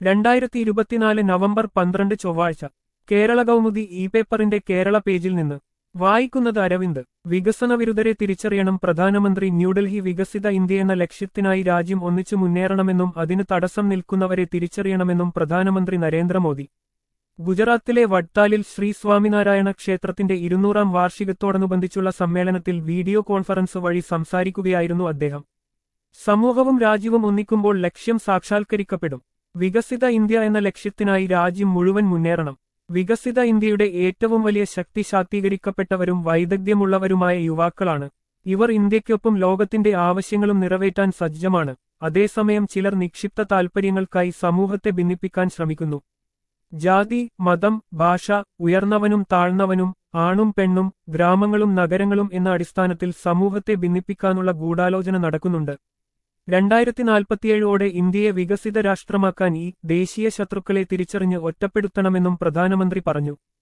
രണ്ടായിരത്തി ഇരുപത്തിനാല് നവംബർ പന്ത്രണ്ട് ചൊവ്വാഴ്ച കേരള കൗമുദി ഇ പേപ്പറിന്റെ കേരള പേജിൽ നിന്ന് വായിക്കുന്നത് അരവിന്ദ് വികസന വിരുദ്ധരെ തിരിച്ചറിയണം പ്രധാനമന്ത്രി ന്യൂഡൽഹി വികസിത ഇന്ത്യ എന്ന ലക്ഷ്യത്തിനായി രാജ്യം ഒന്നിച്ചു മുന്നേറണമെന്നും അതിന് തടസ്സം നിൽക്കുന്നവരെ തിരിച്ചറിയണമെന്നും പ്രധാനമന്ത്രി നരേന്ദ്രമോദി ഗുജറാത്തിലെ വഡ്താലിൽ ശ്രീ സ്വാമിനാരായണ ക്ഷേത്രത്തിന്റെ ഇരുന്നൂറാം വാർഷികത്തോടനുബന്ധിച്ചുള്ള സമ്മേളനത്തിൽ വീഡിയോ കോൺഫറൻസ് വഴി സംസാരിക്കുകയായിരുന്നു അദ്ദേഹം സമൂഹവും രാജ്യവും ഒന്നിക്കുമ്പോൾ ലക്ഷ്യം സാക്ഷാത്കരിക്കപ്പെടും വികസിത ഇന്ത്യ എന്ന ലക്ഷ്യത്തിനായി രാജ്യം മുഴുവൻ മുന്നേറണം വികസിത ഇന്ത്യയുടെ ഏറ്റവും വലിയ ശക്തി ശാക്തീകരിക്കപ്പെട്ടവരും വൈദഗ്ധ്യമുള്ളവരുമായ യുവാക്കളാണ് ഇവർ ഇന്ത്യയ്ക്കൊപ്പം ലോകത്തിന്റെ ആവശ്യങ്ങളും നിറവേറ്റാൻ സജ്ജമാണ് അതേസമയം ചിലർ നിക്ഷിപ്ത താൽപര്യങ്ങൾക്കായി സമൂഹത്തെ ഭിന്നിപ്പിക്കാൻ ശ്രമിക്കുന്നു ജാതി മതം ഭാഷ ഉയർന്നവനും താഴ്ന്നവനും ആണും പെണ്ണും ഗ്രാമങ്ങളും നഗരങ്ങളും എന്ന അടിസ്ഥാനത്തിൽ സമൂഹത്തെ ഭിന്നിപ്പിക്കാനുള്ള ഗൂഢാലോചന നടക്കുന്നുണ്ട് രണ്ടായിരത്തി നാൽപ്പത്തിയേഴോടെ ഇന്ത്യയെ വികസിത രാഷ്ട്രമാക്കാൻ ഈ ദേശീയ ശത്രുക്കളെ തിരിച്ചറിഞ്ഞ് ഒറ്റപ്പെടുത്തണമെന്നും പ്രധാനമന്ത്രി പറഞ്ഞു